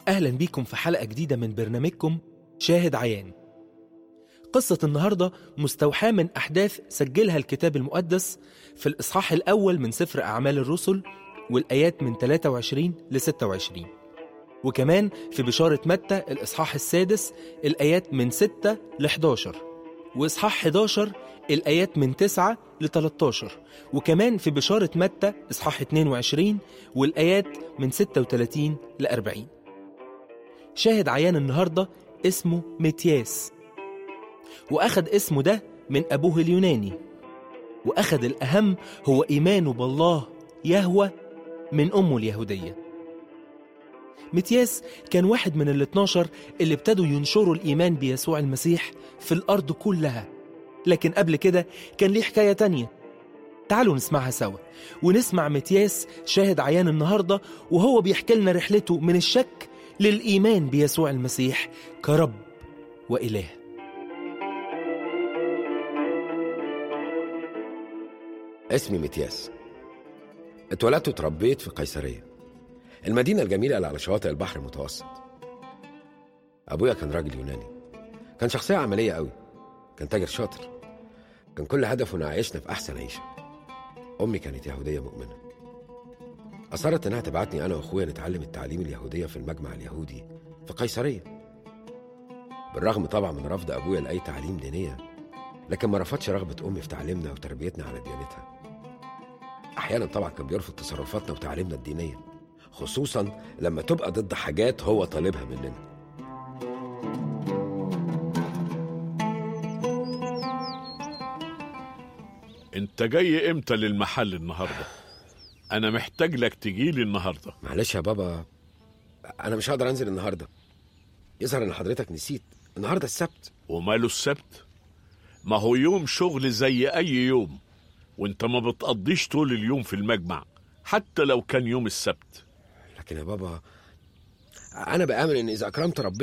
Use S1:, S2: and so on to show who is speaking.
S1: أهلا بيكم في حلقة جديدة من برنامجكم شاهد عيان قصة النهاردة مستوحاة من أحداث سجلها الكتاب المقدس في الإصحاح الأول من سفر أعمال الرسل والآيات من 23 ل 26 وكمان في بشارة متى الإصحاح السادس الآيات من 6 ل 11 وإصحاح 11 الآيات من 9 ل 13 وكمان في بشارة متى إصحاح 22 والآيات من 36 ل 40 شاهد عيان النهاردة اسمه متياس وأخد اسمه ده من أبوه اليوناني وأخد الأهم هو إيمانه بالله يهوى من أمه اليهودية متياس كان واحد من ال 12 اللي ابتدوا ينشروا الإيمان بيسوع المسيح في الأرض كلها لكن قبل كده كان ليه حكاية تانية تعالوا نسمعها سوا ونسمع متياس شاهد عيان النهاردة وهو بيحكي لنا رحلته من الشك للإيمان بيسوع المسيح كرب وإله
S2: اسمي متياس اتولدت وتربيت في قيصرية المدينة الجميلة اللي على شواطئ البحر المتوسط أبويا كان راجل يوناني كان شخصية عملية قوي كان تاجر شاطر كان كل هدفه إنه يعيشنا في أحسن عيشة أمي كانت يهودية مؤمنة أصرت إنها تبعتني أنا وأخويا نتعلم التعليم اليهودية في المجمع اليهودي في قيصرية بالرغم طبعا من رفض أبويا لأي تعليم دينية لكن ما رفضش رغبة أمي في تعليمنا وتربيتنا على ديانتها أحيانا طبعا كان بيرفض تصرفاتنا وتعليمنا الدينية خصوصا لما تبقى ضد حاجات هو طالبها مننا
S3: انت جاي امتى للمحل النهارده انا محتاج لك تجيلي النهارده
S2: معلش يا بابا أنا مش هقدر أنزل النهاردة يظهر إن حضرتك نسيت النهاردة السبت
S3: وماله السبت ما هو يوم شغل زي اي يوم وانت ما بتقضيش طول اليوم في المجمع حتى لو كان يوم السبت
S2: لكن يا بابا أنا بآمن إن إذا أكرمت ربنا